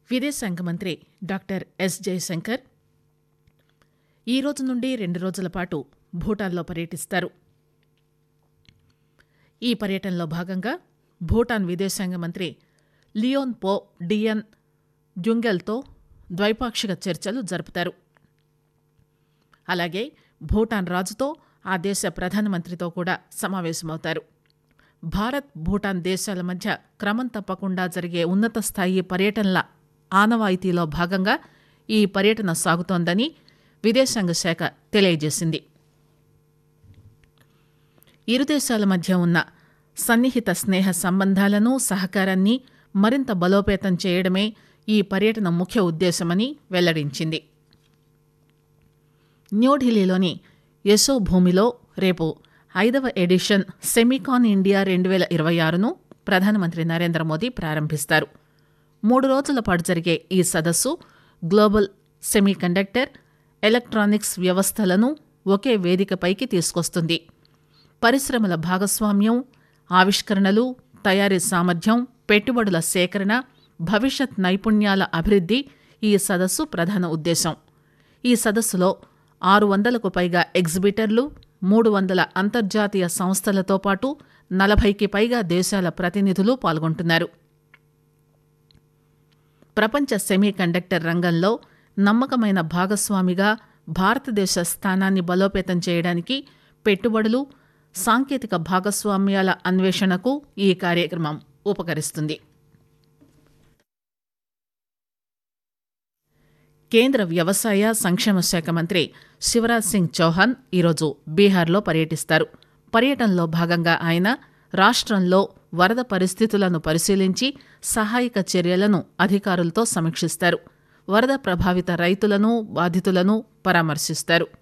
విదేశాంగ మంత్రి doctor yes Jayashankar ఈ రోజు నుండి రెండు రోజుల పాటు భూటాన్లో పర్యటిస్తారు ఈ పర్యటనలో భాగంగా భూటాన్ విదేశాంగ మంత్రి లియోన్ పో డియన్ జుంగెల్తో ద్వైపాక్షిక చర్చలు జరుపుతారు అలాగే భూటాన్ రాజుతో ఆ దేశ ప్రధానమంత్రితో కూడా సమావేశమవుతారు భారత్ భూటాన్ దేశాల మధ్య క్రమం తప్పకుండా జరిగే ఉన్నత స్థాయి పర్యటనల ఆనవాయితీలో భాగంగా ఈ పర్యటన సాగుతోందని విదేశాంగ శాఖ తెలియజేసింది ఇరు దేశాల మధ్య ఉన్న సన్నిహిత స్నేహ సంబంధాలను సహకారాన్ని మరింత బలోపేతం చేయడమే ఈ పర్యటన ముఖ్య ఉద్దేశమని వెల్లడించింది న్యూఢిల్లీలోని యశో భూమిలో రేపు ఐదవ ఎడిషన్ సెమికాన్ ఇండియా రెండు వేల ఇరవై ఆరును ప్రధానమంత్రి నరేంద్ర మోదీ ప్రారంభిస్తారు మూడు రోజుల పాటు జరిగే ఈ సదస్సు గ్లోబల్ సెమీకండక్టర్ ఎలక్ట్రానిక్స్ వ్యవస్థలను ఒకే వేదికపైకి తీసుకొస్తుంది పరిశ్రమల భాగస్వామ్యం ఆవిష్కరణలు తయారీ సామర్థ్యం పెట్టుబడుల సేకరణ భవిష్యత్ నైపుణ్యాల అభివృద్ధి ఈ సదస్సు ప్రధాన ఉద్దేశం ఈ సదస్సులో ఆరు వందలకు పైగా ఎగ్జిబిటర్లు మూడు వందల అంతర్జాతీయ సంస్థలతో పాటు నలభైకి పైగా దేశాల ప్రతినిధులు పాల్గొంటున్నారు ప్రపంచ సెమీకండక్టర్ రంగంలో నమ్మకమైన భాగస్వామిగా భారతదేశ స్థానాన్ని బలోపేతం చేయడానికి పెట్టుబడులు సాంకేతిక భాగస్వామ్యాల అన్వేషణకు ఈ కార్యక్రమం ఉపకరిస్తుంది కేంద్ర వ్యవసాయ సంక్షేమ శాఖ మంత్రి శివరాజ్ సింగ్ చౌహాన్ ఈరోజు బీహార్లో పర్యటిస్తారు పర్యటనలో భాగంగా ఆయన రాష్ట్రంలో వరద పరిస్థితులను పరిశీలించి సహాయక చర్యలను అధికారులతో సమీక్షిస్తారు వరద ప్రభావిత రైతులను బాధితులను పరామర్శిస్తారు